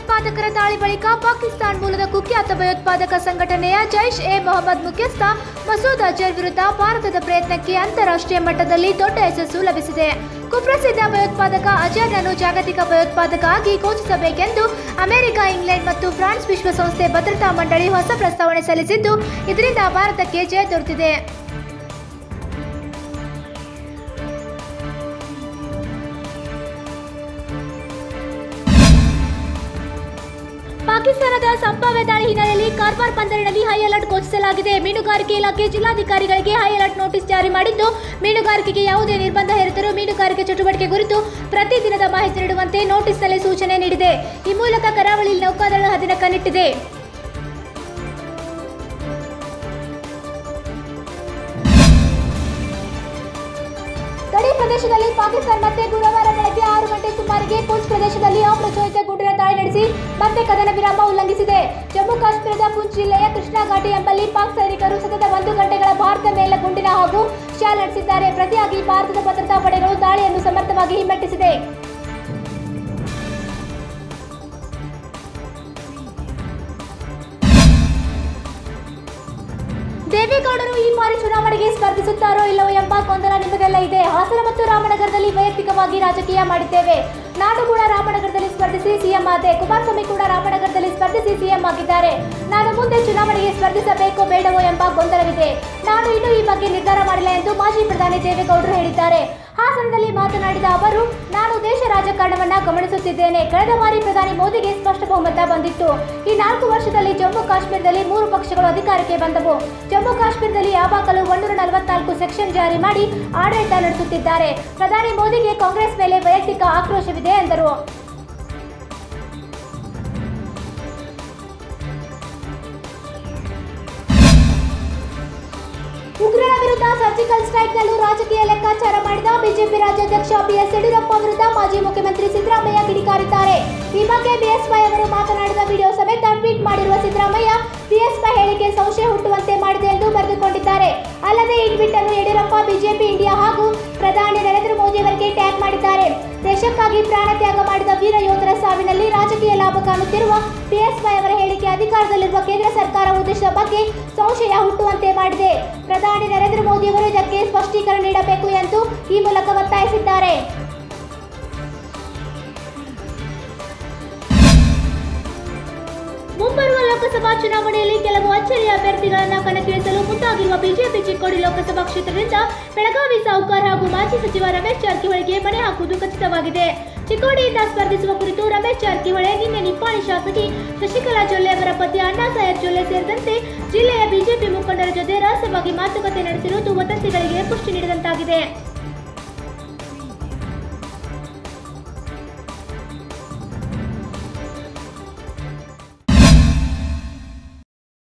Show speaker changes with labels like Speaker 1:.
Speaker 1: ಭಯೋತ್ಪಾದಕರ ದಾಳಿ ಬಳಿಕ ಪಾಕಿಸ್ತಾನ ಮೂಲದ ಕುಖ್ಯಾತ ಭಯೋತ್ಪಾದಕ ಸಂಘಟನೆಯ ಜೈಷ್ ಎ ಮೊಹಮ್ಮದ್ ಮುಖ್ಯಸ್ಥ ಮಸೂದ್ ಅಜರ್ ವಿರುದ್ಧ ಭಾರತದ ಪ್ರಯತ್ನಕ್ಕೆ ಅಂತಾರಾಷ್ಟ್ರೀಯ ಮಟ್ಟದಲ್ಲಿ ದೊಡ್ಡ ಯಶಸ್ಸು ಲಭಿಸಿದೆ ಕುಪ್ರಸಿದ್ಧ ಭಯೋತ್ಪಾದಕ ಅಜರ್ನನ್ನು ಜಾಗತಿಕ ಭಯೋತ್ಪಾದಕ ಆಗಿ ಘೋಷಿಸಬೇಕೆಂದು ಅಮೆರಿಕ ಇಂಗ್ಲೆಂಡ್ ಮತ್ತು ಫ್ರಾನ್ಸ್ ವಿಶ್ವಸಂಸ್ಥೆ ಭದ್ರತಾ ಮಂಡಳಿ ಹೊಸ ಪ್ರಸ್ತಾವನೆ ಸಲ್ಲಿಸಿದ್ದು ಇದರಿಂದ ಭಾರತಕ್ಕೆ ಜಯ ದೊರೆತಿದೆ ಪಾಕಿಸ್ತಾನದ ಸಂಭಾವ್ಯ ದಾಳಿ ಹಿನ್ನೆಲೆಯಲ್ಲಿ ಕಾರ್ವಾರ್ ಬಂದರಿನಲ್ಲಿ ಹೈ ಅಲರ್ಟ್ ಘೋಷಿಸಲಾಗಿದೆ ಮೀನುಗಾರಿಕೆ ಇಲಾಖೆ ಜಿಲ್ಲಾಧಿಕಾರಿಗಳಿಗೆ ಹೈ ಅಲರ್ಟ್ ನೋಟಿಸ್ ಜಾರಿ ಮಾಡಿದ್ದು ಮೀನುಗಾರಿಕೆಗೆ ಯಾವುದೇ ನಿರ್ಬಂಧ ಹೇರಿದರೂ ಮೀನುಗಾರಿಕೆ ಚಟುವಟಿಕೆ ಕುರಿತು ಪ್ರತಿದಿನದ ಮಾಹಿತಿ ನೀಡುವಂತೆ ನೋಟಿಸ್ನಲ್ಲಿ ಸೂಚನೆ ನೀಡಿದೆ ಈ ಮೂಲಕ ಕರಾವಳಿಯಲ್ಲಿ ನೌಕಾದಳ ಹದಿನ ಕಣ್ಣಿಟ್ಟಿದೆ ಗಡಿ ಪ್ರದೇಶದಲ್ಲಿ ಪಾಕಿಸ್ತಾನ ಮತ್ತೆ ಗುರುವಾರ ಬೆಳಗ್ಗೆ ಆರು ಗಂಟೆ ಸುಮಾರಿಗೆ ಪೂಂಚ್ ಪ್ರದೇಶದಲ್ಲಿ ಅಪ್ರಚೋದಿತ ಗುಂಡಿನ ದಾಳಿ ನಡೆಸಿ ಮತ್ತೆ ಕದನ ವಿರಾಮ ಉಲ್ಲಂಘಿಸಿದೆ ಜಮ್ಮು ಕಾಶ್ಮೀರದ ಪೂಂಚ್ ಜಿಲ್ಲೆಯ ಕೃಷ್ಣಾ ಘಾಟಿ ಎಂಬಲ್ಲಿ ಪಾಕ್ ಸೈನಿಕರು ಸತತ ಒಂದು ಗಂಟೆಗಳ ಭಾರತ ಮೇಲೆ ಗುಂಡಿನ ಹಾಗೂ ಶಾಲ್ ನಡೆಸಿದ್ದಾರೆ ಪ್ರತಿಯಾಗಿ ಭಾರತದ ಭದ್ರತಾ ಪಡೆಗಳು ದಾಳಿಯನ್ನು ಸಮರ್ಥವಾಗಿ ಹಿಮ್ಮೆಟ್ಟಿಸಿದೆ ದೇವೇಗೌಡರು ಈ ಬಾರಿ ಚುನಾವಣೆಗೆ ಸ್ಪರ್ಧಿಸುತ್ತಾರೋ ಇಲ್ಲವೋ ಎಂಬ ಗೊಂದಲ ನಿಮಗೆಲ್ಲ ಇದೆ ಹಾಸನ ಮತ್ತು ರಾಮನಗರದಲ್ಲಿ ವೈಯಕ್ತಿಕವಾಗಿ ರಾಜಕೀಯ ಮಾಡಿದ್ದೇವೆ ನಾನು ಕೂಡ ರಾಮನಗರದಲ್ಲಿ ಸ್ಪರ್ಧಿಸಿ ಸಿಎಂ ಆದೆ ಕುಮಾರಸ್ವಾಮಿ ಕೂಡ ರಾಮನಗರದಲ್ಲಿ ಸ್ಪರ್ಧಿಸಿ ಸಿಎಂ ಆಗಿದ್ದಾರೆ ನಾನು ಮುಂದೆ ಚುನಾವಣೆಗೆ ಸ್ಪರ್ಧಿಸಬೇಕೋ ಬೇಡವೋ ಎಂಬ ಗೊಂದಲವಿದೆ ನಾನು ಇನ್ನೂ ಈ ಬಗ್ಗೆ ನಿರ್ಧಾರ ಮಾಡಿಲ್ಲ ಎಂದು ಮಾಜಿ ಪ್ರಧಾನಿ ದೇವೇಗೌಡರು ಹೇಳಿದ್ದಾರೆ ಹಾಸನದಲ್ಲಿ ಮಾತನಾಡಿದ ಅವರು ನಾನು ದೇಶ ರಾಜಕಾರಣವನ್ನ ಗಮನಿಸುತ್ತಿದ್ದೇನೆ ಕಳೆದ ಬಾರಿ ಪ್ರಧಾನಿ ಮೋದಿಗೆ ಸ್ಪಷ್ಟ ಬಹುಮತ ಬಂದಿತ್ತು ಈ ನಾಲ್ಕು ವರ್ಷದಲ್ಲಿ ಜಮ್ಮು ಕಾಶ್ಮೀರದಲ್ಲಿ ಮೂರು ಪಕ್ಷಗಳು ಅಧಿಕಾರಕ್ಕೆ ಬಂದವು ಜಮ್ಮು ಕಾಶ್ಮೀರದಲ್ಲಿ ಯಾವಾಗಲೂ ಒಂದೂರ ನಲವತ್ನಾಲ್ಕು ಸೆಕ್ಷನ್ ಜಾರಿ ಮಾಡಿ ಆಡಳಿತ ನಡೆಸುತ್ತಿದ್ದಾರೆ ಪ್ರಧಾನಿ ಮೋದಿಗೆ ಕಾಂಗ್ರೆಸ್ ಮೇಲೆ ವೈಯಕ್ತಿಕ ಆಕ್ರೋಶವಿದೆ ಎಂದರು ಉಗ್ರರ ವಿರುದ್ಧ ಸರ್ಜಿಕಲ್ ಸ್ಟ್ರೈಕ್ನಲ್ಲೂ ರಾಜಕೀಯ ಲೆಕ್ಕಾಚಾರ ಮಾಡಿದ ಬಿಜೆಪಿ ರಾಜ್ಯಾಧ್ಯಕ್ಷ ಬಿಎಸ್ ಯಡಿಯೂರಪ್ಪ ವಿರುದ್ಧ ಮಾಜಿ ಮುಖ್ಯಮಂತ್ರಿ ಸಿದ್ದರಾಮಯ್ಯ ಕಿಡಿಕಾರಿದ್ದಾರೆ ಈ ಬಗ್ಗೆ ಬಿಎಸ್ವೈ ಅವರು ಮಾತನಾಡಿದ ವಿಡಿಯೋ ಸಮೇತ ಟ್ವೀಟ್ ಮಾಡಿರುವ ಸಿದ್ದರಾಮಯ್ಯ ಬಿಎಸ್ವೈ ಹೇಳಿಕೆ ಸಂಶಯ ಹುಟ್ಟುವಂತೆ ಮಾಡಿದೆ ಎಂದು ಬರೆದುಕೊಂಡಿದ್ದಾರೆ ಅಲ್ಲದೆ ಈ ಟ್ವೀಟ್ ಅನ್ನು ಯಡಿಯೂರಪ್ಪ ಬಿಜೆಪಿ ಇಂಡಿಯಾ ಹಾಗೂ ಪ್ರಧಾನಿ ನರೇಂದ್ರ ಮೋದಿ ಅವರಿಗೆ ಟ್ಯಾಗ್ ಮಾಡಿದ್ದಾರೆ ದೇಶಕ್ಕಾಗಿ ಪ್ರಾಣ ತ್ಯಾಗ ಮಾಡಿದ ವೀರ ಯೋಧರ ಸಾವಿನಲ್ಲಿ ರಾಜಕೀಯ ಲಾಭ ಕಾಣುತ್ತಿರುವ ಬಿಎಸ್ವೈ ಅವರ ಹೇಳಿಕೆ ಅಧಿಕಾರದಲ್ಲಿರುವ ಕೇಂದ್ರ ಸರ್ಕಾರ ಉದ್ದೇಶದ ಬಗ್ಗೆ ಸಂಶಯ ಹುಟ್ಟುವಂತೆ ಮಾಡಿದೆ ಪ್ರಧಾನಿ ನರೇಂದ್ರ ಮೋದಿ ಅವರು ಇದಕ್ಕೆ ಸ್ಪಷ್ಟೀಕರಣ ನೀಡಬೇಕು ಎಂದು ಈ ಮೂಲಕ ಒತ್ತಾಯಿಸಿದ್ದಾರೆ ಮುಂಬರುವ ಲೋಕಸಭಾ ಚುನಾವಣೆಯಲ್ಲಿ ಕೆಲವು ಅಚ್ಚರಿಯ ಅಭ್ಯರ್ಥಿಗಳನ್ನು ಕಣಕ್ಕಿಳಿಸಲು ಮುಂದಾಗಿರುವ ಬಿಜೆಪಿ ಚಿಕ್ಕೋಡಿ ಲೋಕಸಭಾ ಕ್ಷೇತ್ರದಿಂದ ಬೆಳಗಾವಿ ಸಾವುಕಾರ್ ಹಾಗೂ ಮಾಜಿ ಸಚಿವ ರಮೇಶ್ ಜಾರಕಿಹೊಳಿಗೆ ಮಣೆ ಹಾಕುವುದು ಖಚಿತವಾಗಿದೆ ಚಿಕ್ಕೋಡಿಯಿಂದ ಸ್ಪರ್ಧಿಸುವ ಕುರಿತು ರಮೇಶ್ ಜಾರಕಿಹೊಳಿ ನಿನ್ನೆ ನಿಪ್ಪಾಣಿ ಶಾಸಕಿ ಶಶಿಕಲಾ ಜೊಲ್ಲೆ ಅವರ ಪತಿ ಅಣ್ಣಾ ಸಾಹೇಬ್ ಜೊಲ್ಲೆ ಸೇರಿದಂತೆ ಜಿಲ್ಲೆಯ ಬಿಜೆಪಿ ಮುಖಂಡರ ಜೊತೆ ರಹಸ್ಯವಾಗಿ ಮಾತುಕತೆ ನಡೆಸಿರುವುದು ವದಂತಿಗಳಿಗೆ ಪುಷ್ಟಿ ನೀಡಿದಂತಾಗಿದೆ